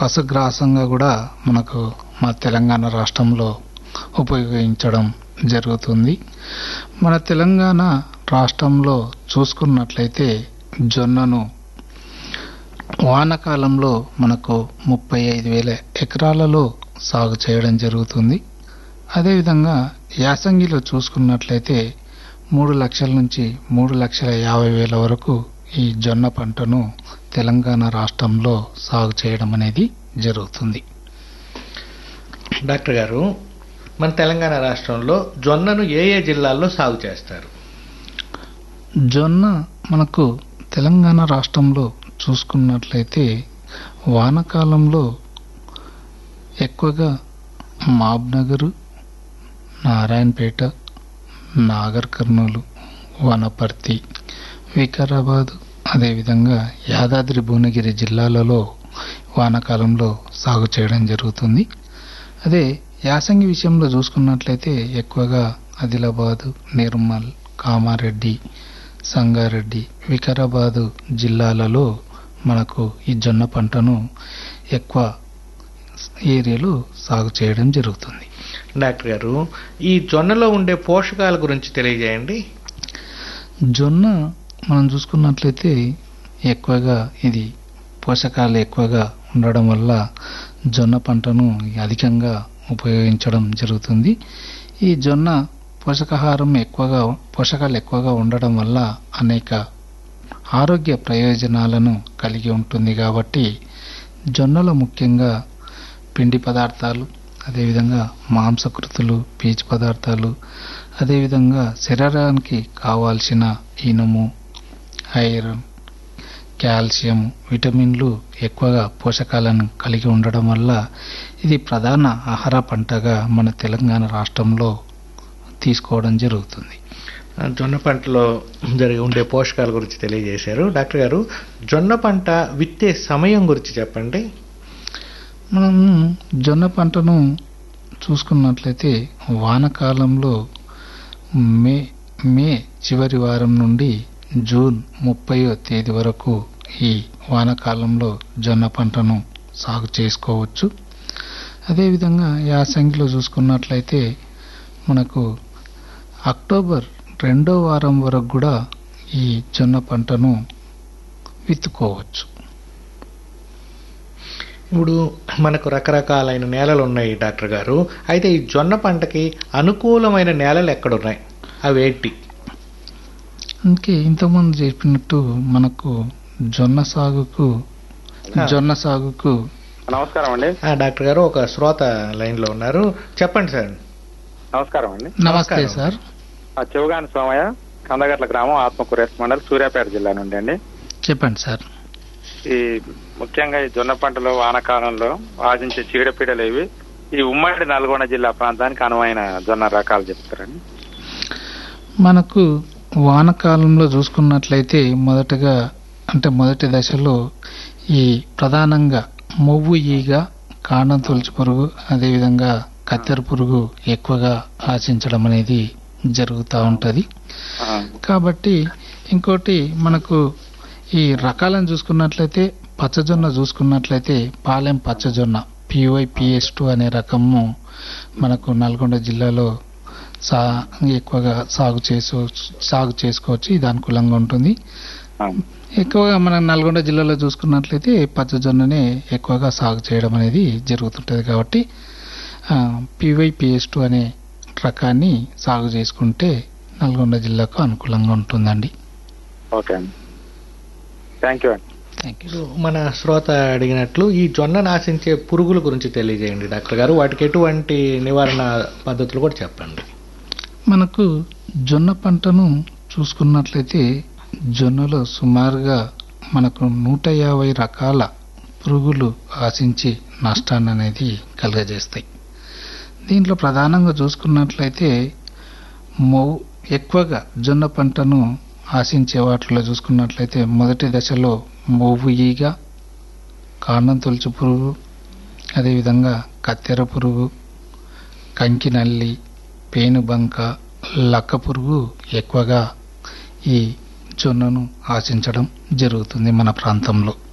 పశుగ్రాసంగా కూడా మనకు మా తెలంగాణ రాష్ట్రంలో ఉపయోగించడం జరుగుతుంది మన తెలంగాణ రాష్ట్రంలో చూసుకున్నట్లయితే జొన్నను వానాకాలంలో మనకు ముప్పై ఐదు వేల ఎకరాలలో సాగు చేయడం జరుగుతుంది అదేవిధంగా యాసంగిలో చూసుకున్నట్లయితే మూడు లక్షల నుంచి మూడు లక్షల యాభై వేల వరకు ఈ జొన్న పంటను తెలంగాణ రాష్ట్రంలో సాగు చేయడం అనేది జరుగుతుంది డాక్టర్ గారు మన తెలంగాణ రాష్ట్రంలో జొన్నను ఏ ఏ జిల్లాల్లో సాగు చేస్తారు జొన్న మనకు తెలంగాణ రాష్ట్రంలో చూసుకున్నట్లయితే వానాకాలంలో ఎక్కువగా మాబ్నగరు నారాయణపేట నాగర్ కర్నూలు వనపర్తి వికారాబాద్ అదేవిధంగా యాదాద్రి భువనగిరి జిల్లాలలో వానాకాలంలో సాగు చేయడం జరుగుతుంది అదే యాసంగి విషయంలో చూసుకున్నట్లయితే ఎక్కువగా ఆదిలాబాదు నిర్మల్ కామారెడ్డి సంగారెడ్డి వికారాబాదు జిల్లాలలో మనకు ఈ జొన్న పంటను ఎక్కువ ఏరియాలో సాగు చేయడం జరుగుతుంది డాక్టర్ గారు ఈ జొన్నలో ఉండే పోషకాల గురించి తెలియజేయండి జొన్న మనం చూసుకున్నట్లయితే ఎక్కువగా ఇది పోషకాలు ఎక్కువగా ఉండడం వల్ల జొన్న పంటను అధికంగా ఉపయోగించడం జరుగుతుంది ఈ జొన్న పోషకాహారం ఎక్కువగా పోషకాలు ఎక్కువగా ఉండడం వల్ల అనేక ఆరోగ్య ప్రయోజనాలను కలిగి ఉంటుంది కాబట్టి జొన్నలో ముఖ్యంగా పిండి పదార్థాలు అదేవిధంగా మాంసకృతులు పీచు పదార్థాలు అదేవిధంగా శరీరానికి కావాల్సిన ఇనుము ఐరన్ కాల్షియం విటమిన్లు ఎక్కువగా పోషకాలను కలిగి ఉండడం వల్ల ఇది ప్రధాన ఆహార పంటగా మన తెలంగాణ రాష్ట్రంలో తీసుకోవడం జరుగుతుంది ఆ, జొన్న పంటలో జరిగి ఉండే పోషకాల గురించి తెలియజేశారు డాక్టర్ గారు జొన్న పంట విత్తే సమయం గురించి చెప్పండి మనం జొన్న పంటను చూసుకున్నట్లయితే వానకాలంలో మే మే చివరి వారం నుండి జూన్ ముప్పయో తేదీ వరకు ఈ వానాకాలంలో జొన్న పంటను సాగు చేసుకోవచ్చు అదేవిధంగా యాసంగిలో చూసుకున్నట్లయితే మనకు అక్టోబర్ రెండో వారం వరకు కూడా ఈ జొన్న పంటను విత్తుకోవచ్చు ఇప్పుడు మనకు రకరకాలైన నేలలు ఉన్నాయి డాక్టర్ గారు అయితే ఈ జొన్న పంటకి అనుకూలమైన నేలలు ఎక్కడున్నాయి అవి ఏంటి అందుకే ఇంతకుముందు చెప్పినట్టు మనకు జొన్న సాగుకు జొన్న సాగుకు నమస్కారం అండి ఆ, డాక్టర్ గారు ఒక శ్రోత లైన్లో ఉన్నారు చెప్పండి సార్ నమస్కారం అండి నమస్తే నమస్కారం. సార్ ఆ చెవుగాని సోమయ్య కందగట్ల గ్రామం ఆత్మకూరేస్ మండల్ సూర్యాపేట జిల్లా నుండి అండి చెప్పండి సార్ ఈ ముఖ్యంగా ఈ జొన్న పంటలో వానాకాలంలో ఆశించే చీడపీడలు ఇవి ఈ ఉమ్మడి నల్గొండ జిల్లా ప్రాంతానికి అనువైన జొన్న రకాలు చెప్తారండి మనకు వానకాలంలో చూసుకున్నట్లయితే మొదటగా అంటే మొదటి దశలో ఈ ప్రధానంగా మొవ్వు ఈగ కాండం తొలచి పురుగు అదేవిధంగా కత్తెర పురుగు ఎక్కువగా ఆశించడం అనేది జరుగుతూ ఉంటుంది ఆ, కాబట్టి ఇంకోటి మనకు ఈ రకాలను చూసుకున్నట్లయితే పచ్చజొన్న చూసుకున్నట్లయితే పాలెం పచ్చజొన్న పివై పిఎస్ టూ అనే రకము మనకు నల్గొండ జిల్లాలో సా ఎక్కువగా సాగు చేసు సాగు చేసుకోవచ్చు ఇది అనుకూలంగా ఉంటుంది ఆ, ఎక్కువగా మన నల్గొండ జిల్లాలో చూసుకున్నట్లయితే పచ్చజొన్ననే ఎక్కువగా సాగు చేయడం అనేది జరుగుతుంటుంది కాబట్టి పివై పిఎస్ టూ అనే రకాన్ని సాగు చేసుకుంటే నల్గొండ జిల్లాకు అనుకూలంగా ఉంటుందండి ఓకే అండి థ్యాంక్ యూ అండి థ్యాంక్ యూ ఇప్పుడు మన శ్రోత అడిగినట్లు ఈ జొన్న నాశించే పురుగుల గురించి తెలియజేయండి డాక్టర్ గారు వాటికి ఎటువంటి నివారణ పద్ధతులు కూడా చెప్పండి మనకు జొన్న పంటను చూసుకున్నట్లయితే జొన్నలో సుమారుగా మనకు నూట యాభై రకాల పురుగులు ఆశించి నష్టాన్ని అనేది కలుగజేస్తాయి దీంట్లో ప్రధానంగా చూసుకున్నట్లయితే మౌ ఎక్కువగా జొన్న పంటను ఆశించే వాటిలో చూసుకున్నట్లయితే మొదటి దశలో మోవు ఈగ కాండం తొలచు పురుగు అదేవిధంగా కత్తెర పురుగు కంకి నల్లి పేనుబంక లక్క పురుగు ఎక్కువగా ఈ జొన్నను ఆశించడం జరుగుతుంది మన ప్రాంతంలో